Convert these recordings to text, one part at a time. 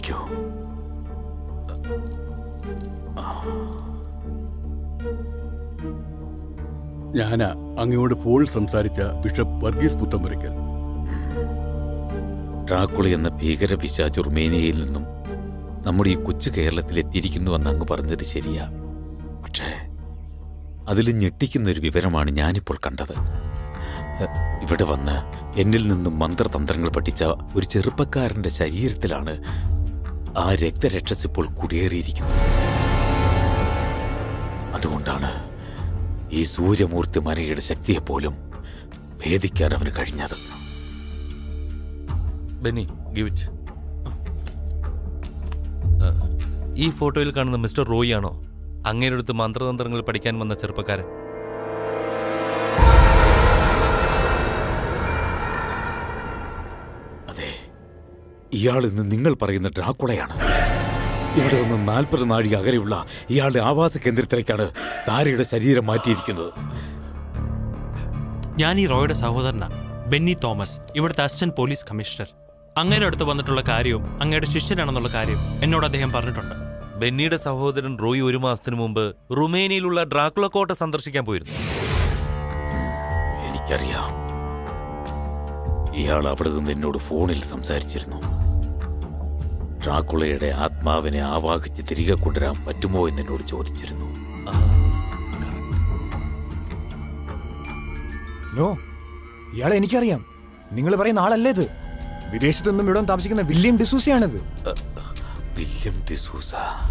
ഇരിക്കൂ ഞാനാ അങ്ങയോട് ഫോണിൽ സംസാരിച്ച ബിഷപ്പ് വർഗീസ് പുത്തമ്പുരയ്ക്കൽ ഡ്രാക്കുള എന്ന ഭീകര പിശാച് റുമേനിയയിൽ നിന്നും നമ്മുടെ ഈ കൊച്ചു കേരളത്തിൽ എത്തിയിരിക്കുന്നുവെന്ന് അങ്ങ് പറഞ്ഞത് ശരിയാ പക്ഷേ അതിൽ ഞെട്ടിക്കുന്ന ഒരു വിവരമാണ് ഞാനിപ്പോൾ കണ്ടത് എ, ഇവിടെ വന്ന് എന്നിൽ നിന്നും മന്ത്രതന്ത്രങ്ങൾ പഠിച്ച ഒരു ചെറുപ്പക്കാരന്റെ ശരീരത്തിലാണ് ആ രക്തരക്ഷസ് ഇപ്പോൾ കുടിയേറിയിരിക്കുന്നത് അതുകൊണ്ടാണ് ഈ സൂര്യമൂർത്തി മനയുടെ ശക്തിയെപ്പോലും ഭേദിക്കാൻ അവന് കഴിഞ്ഞത് ബെന്നി ഗിവ് ഇറ്റ് ഈ ഫോട്ടോയിൽ കാണുന്ന മിസ്റ്റർ റോയി ആണോ അങ്ങയുടെ അടുത്ത് മന്ത്രതന്ത്രങ്ങൾ പഠിക്കാൻ വന്ന ചെറുപ്പക്കാരൻ അതെ ഇയാൾ ഇന്ന് നിങ്ങൾ പറയുന്ന ഡ്രാക്കുളയാണ് ഇവിടെ നിന്ന് നാൽപ്പത് നാഴിക അകലെയുള്ള ഇയാളുടെ ആവാസ കേന്ദ്രത്തിലേക്കാണ് താരയുടെ ശരീരം മാറ്റിയിരിക്കുന്നത് ഞാൻ ഈ റോയുടെ സഹോദരനാ ബെന്നി തോമസ് ഇവിടുത്തെ അസിസ്റ്റന്റ് പോലീസ് കമ്മീഷണർ അങ്ങയുടെ അടുത്ത് വന്നിട്ടുള്ള കാര്യവും അങ്ങയുടെ ശിഷ്യനാണെന്നുള്ള കാര്യം എന്നോട് അദ്ദേഹം പറഞ്ഞിട്ടുണ്ട് ബെന്നിയുടെ സഹോദരൻ റോയി ഒരു മാസത്തിനു മുമ്പ് റുമേനിയയിലുള്ള ഡ്രാക്കുള കോട്ട സന്ദർശിക്കാൻ പോയിരുന്നു എനിക്കറിയാം ഇയാൾ അവിടെ നിന്ന് എന്നോട് ഫോണിൽ സംസാരിച്ചിരുന്നു ഡ്രാക്കുളയുടെ ആത്മാവിനെ ആവാഹിച്ച് തിരികെ കൊണ്ടുവരാൻ പറ്റുമോ എന്ന് എന്നോട് ചോദിച്ചിരുന്നു നോ ഇയാളെ എനിക്കറിയാം നിങ്ങൾ പറയുന്ന ആളല്ലേ ഇത് വിദേശത്തു നിന്നും ഇവിടെ താമസിക്കുന്ന വില്യം ഡിസൂസിയാണിത് വില്യം ഡിസൂസ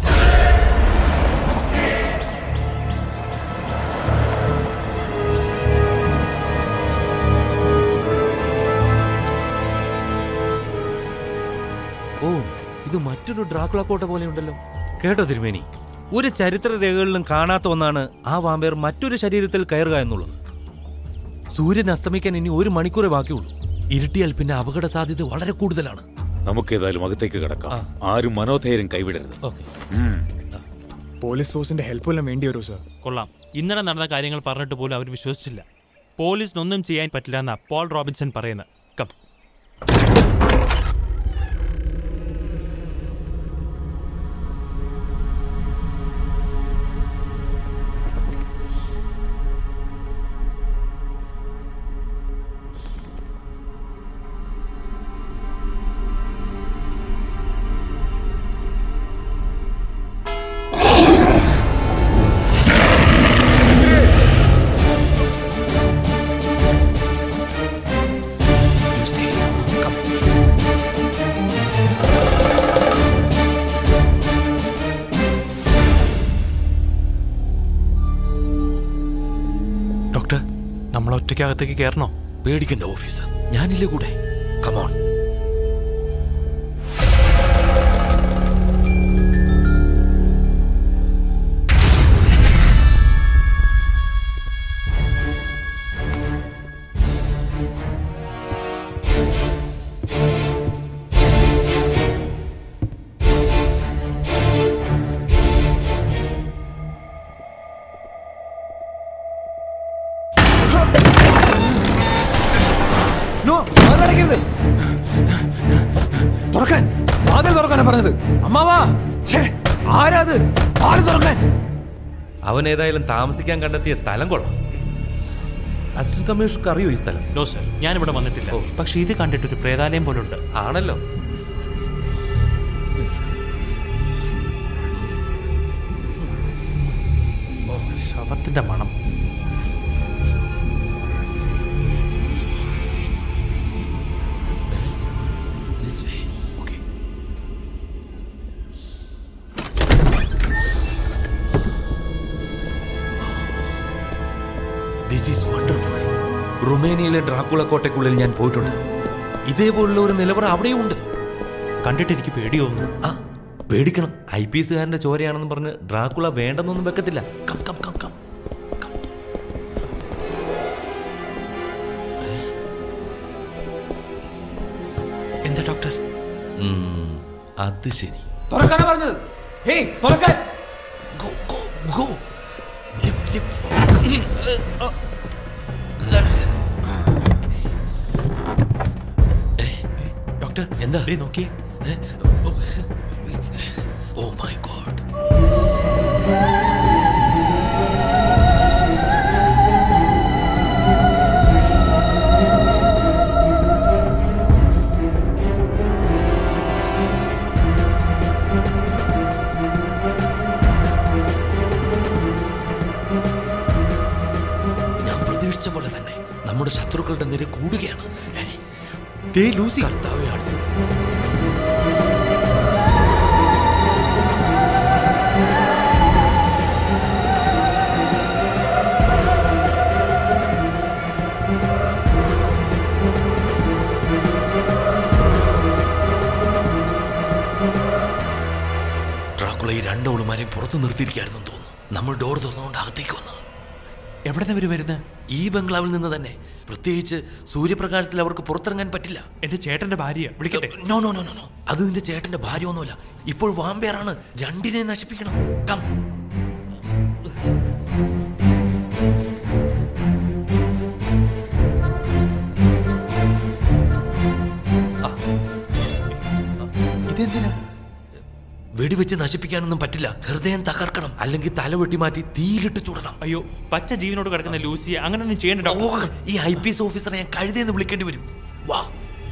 ഓ ഇത് മറ്റൊരു ഡ്രാക്കുള കോട്ട പോലെയുണ്ടല്ലോ കേട്ടോ തിരുമേനി ഒരു ചരിത്ര രേഖകളിലും കാണാത്ത ഒന്നാണ് ആ വാമ്പയർ മറ്റൊരു ശരീരത്തിൽ കയറുക എന്നുള്ളത് സൂര്യൻ അസ്തമിക്കാൻ ഇനി ഒരു മണിക്കൂറേ ബാക്കിയുള്ളൂ ഇരുട്ടിയാൽ പിന്നെ അപകട സാധ്യത വളരെ കൂടുതലാണ് നമുക്കേതായാലും അകത്തേക്ക് കിടക്കാം ആരും മനോധൈര്യം കൈവിടരുത് ഓക്കെ ഉം. പോലീസ് ഫോഴ്സിന്റെ ഹെൽപ്പ് വല്ലതും വേണ്ടി വരുമോ സർ കൊള്ളാം ഇന്നലെ നടന്ന കാര്യങ്ങൾ പറഞ്ഞിട്ട് പോലും അവർ വിശ്വസിച്ചില്ല പോലീസിനൊന്നും ചെയ്യാൻ പറ്റില്ല എന്നാ പോൾ റോബിൻസൺ പറയുന്നത് കം ഡോക്ടർ നമ്മൾ ഒറ്റയ്ക്കകത്തേക്ക് കയറണോ പേടിക്കണ്ട ഓഫീസർ ഞാനില്ലേ കൂടെ കമോൺ നോ വാതിലടയ്ക്കരുത് തുറക്കാൻ വാതിൽ തുറക്കാനാ പറഞ്ഞത് അമ്മാവാ ഛേ, ആരാ അത് വാതിൽ തുറക്കാൻ അവൻ ഏതായാലും താമസിക്കാൻ കണ്ടെത്തിയ സ്ഥലം കൊള്ളാം അസിസ്റ്റന്റ് കമ്മീഷണർക്ക് അറിയോ ഈ സ്ഥലം നോ സർ ഞാനിവിടെ വന്നിട്ടില്ല പക്ഷെ ഇത് കണ്ടിട്ടൊരു പ്രേതാലയം പോലുണ്ട് ആണല്ലോ ശവത്തിന്റെ മണം ദിസ് ഈസ് വണ്ടർഫുൾ റുമേനിയയിലെ ഡ്രാക്കുള കോട്ടയ്ക്കുള്ളിൽ ഞാൻ പോയിട്ടുണ്ട് ഇതേപോലുള്ള ഒരു നിലവറ അവിടെയും ഉണ്ട് കണ്ടിട്ട് എനിക്ക് പേടി തോന്നുന്നു ആ പേടിക്കണം ഐ പി എസുകാരന്റെ ചോരയാണെന്ന് പറഞ്ഞ് ഡ്രാക്കുള വേണ്ടെന്നൊന്നും വെക്കത്തില്ല കം കം കം കം എന്താ ഡോക്ടർ ഉം, അത് ശരി തുറക്കാനാ പറഞ്ഞത് ഹേയ് തുറക്കാൻ go go go lift lift doctor എന്താ? ദേ നോക്കിയേ ഏ, ഓ, നമ്മുടെ ശത്രുക്കളുടെ നിര കൂടുകയാണ് ഏ, ദേ ലൂസി കർത്താവെ അടുത്ത് ഡ്രാക്കുള ഈ രണ്ടോളുമാരെയും പുറത്തു നിർത്തിയിരിക്കായിരുന്നു തോന്നുന്നു നമ്മൾ ഡോർ തുറന്നുകൊണ്ട് അകത്തേക്ക് വന്നത് എവിടെ നിന്ന് വരുന്നത് ഈ ബംഗ്ലാവിൽ നിന്ന് തന്നെ പ്രത്യേകിച്ച് സൂര്യപ്രകാശത്തിൽ അവർക്ക് പുറത്തിറങ്ങാൻ പറ്റില്ല എന്റെ ചേട്ടന്റെ ഭാര്യ വിളിക്കട്ടെ no no no no no അത് നിന്റെ ചേട്ടന്റെ ഭാര്യ ഒന്നുമല്ല ഇപ്പോൾ വാമ്പയറാണ് രണ്ടിനെ നശിപ്പിക്കണം കം ഇതെന്തിനാ വെടിവെച്ച് നശിപ്പിക്കാനൊന്നും പറ്റില്ല ഹൃദയം തകർക്കണം അല്ലെങ്കിൽ തല വെട്ടി മാറ്റി തീയിലിട്ട് ചുടണം അയ്യോ പച്ച ജീവനോട് കിടക്കുന്ന ലൂസിയെ അങ്ങനെ ഒന്നും ചെയ്യേണ്ട ഓ ഡോക്ടർ ഈ ഐ പി എസ് ഓഫീസറെ ഞാൻ കഴുതയെന്ന് വിളിക്കേണ്ടി വരും വാ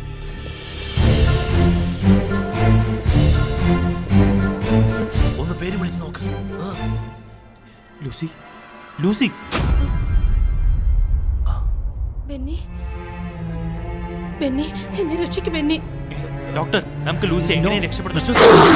ഒന്ന് പേര് വിളിച്ചു നോക്ക് ആ, ലൂസി ലൂസി ബെന്നി ബെന്നി എന്നെ രക്ഷിക്ക് ബെന്നി ഡോക്ടർ നമുക്ക് ലൂസി എങ്ങനെയും രക്ഷപ്പെടുന്നു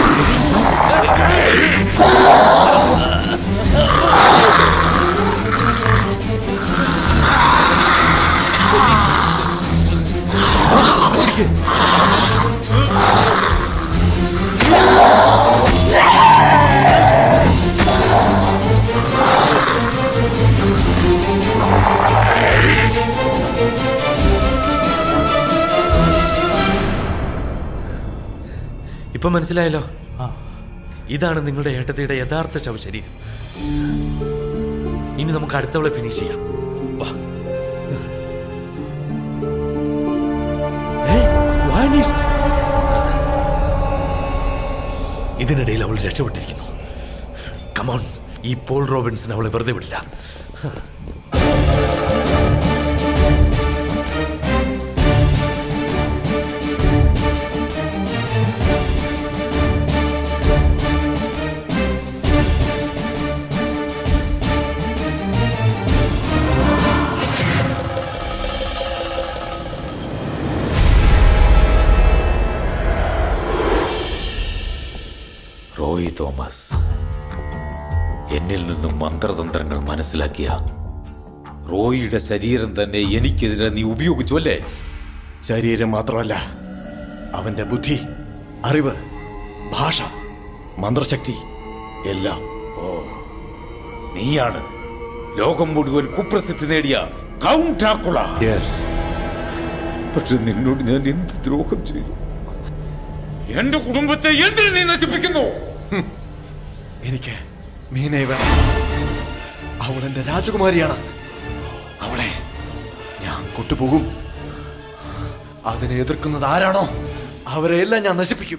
ഇപ്പൊ മനസ്സിലായല്ലോ ഇതാണ് നിങ്ങളുടെ ഏട്ടത്തിയുടെ യഥാർത്ഥ ശവശരീരം ഇനി നമുക്ക് അടുത്തവളെ ഫിനിഷ് ചെയ്യാം വാ ഏ, vanished. ഇതിനിടയിൽ അവൾ രക്ഷപ്പെട്ടിരിക്കുന്നു കമോൺ ഈ പോൾ റോബിൻസൺ അവളെ വെറുതെ വിടില്ല റോയി തോമസ് എന്നിൽ നിന്നും മന്ത്രതന്ത്രങ്ങൾ മനസ്സിലാക്കിയ റോയിയുടെ ശരീരം തന്നെ എനിക്കെതിരെ നീ ഉപയോഗിച്ചു അല്ലേ ശരീരം മാത്രമല്ല അവന്റെ ബുദ്ധി അറിവ് ഭാഷ മന്ത്രശക്തി എല്ലാം നീയാണ് ലോകം മുഴുവൻ കുപ്രസിദ്ധി നേടിയ കൗണ്ട് ഡ്രാക്കുള പക്ഷെ നിന്നോട് ഞാൻ എന്ത് ദ്രോഹം ചെയ്തു എന്റെ കുടുംബത്തെ എന്തിനു നീ നശിപ്പിക്കുന്നു എനിക്ക് മീനയെ വേണം അവൾ എന്റെ രാജകുമാരിയാണ് അവളെ ഞാൻ കൊണ്ടുപോകും അതിനെ എതിർക്കുന്നത് ആരാണോ അവരെ എല്ലാം ഞാൻ നശിപ്പിക്കും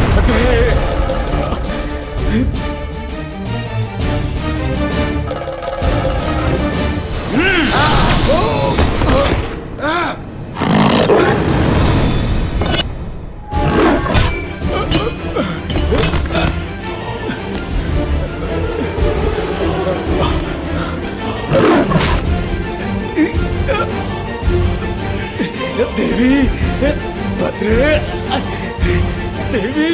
ദേവി ഭദ്രേ ദേവി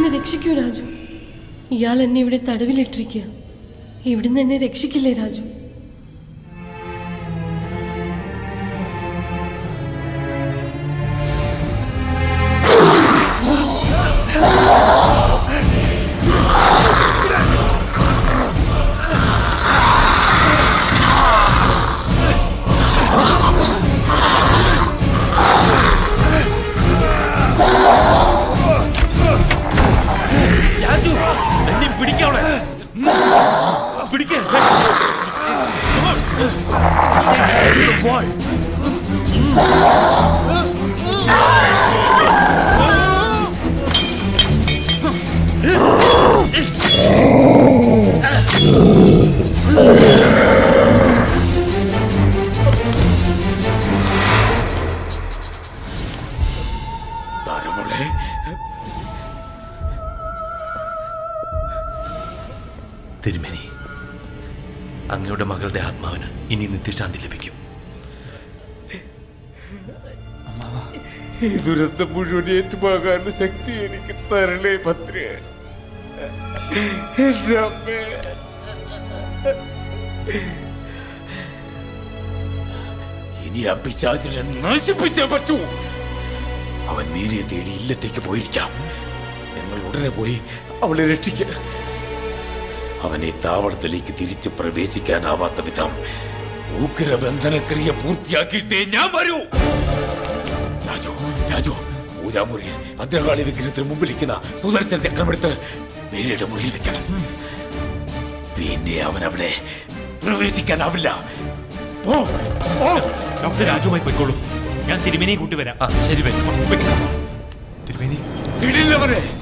രക്ഷിക്കൂ രാജു ഇയാൾ എന്നെ ഇവിടെ തടവിലിട്ടിരിക്കുക ഇവിടുന്ന് എന്നെ രക്ഷിക്കില്ലേ രാജു രാജു എന്നെ പിടിക്കവളെ പിടിക്ക താരമോളെ തിരുമേനി അങ്ങയുടെ മകളുടെ ആത്മാവിന് ഇനി നിത്യശാന്തി ലഭിക്കും ഈ ദുരന്തം മുഴുവൻ ഏറ്റുപോകാനുള്ള ശക്തി എനിക്ക് തരണേ ഭദ്രേ എന്റെ അമ്മേ ഇനി ആ പിശാചിനെ നശിപ്പിച്ചേ പറ്റൂ അവൻ മേരിയെ തേടി ഇല്ലത്തേക്ക് പോയിരിക്കാം നിങ്ങൾ ഉടനെ പോയി അവളെ രക്ഷിക്കുക അവനെ താവളത്തിലേക്ക് തിരിച്ചു പ്രവേശിക്കാനാവാത്ത വിധം ഉഗ്രബന്ധനക്രിയ പൂർത്തിയാക്കിയിട്ടേ ഞാൻ വരൂ രാജു രാജു പൂജാമുറി ഭദ്രകാളി വിഗ്രഹത്തിന് മുമ്പിലിരിക്കുന്ന സുദർശന ചക്രമെടുത്ത് മേരിയുടെ മുറിയിൽ വെക്കണം പിന്നെ അവൻ അവിടെ പ്രവേശിക്കാനാവില്ല പോ പോ ഡോക്ടർ രാജുമായി പോയിക്കോളൂ ഞാൻ തിരുമേനിയെ കൂട്ടി വരാം ആ ശരി ബെന്നി തിരുമേനി വിടില്ലവരെ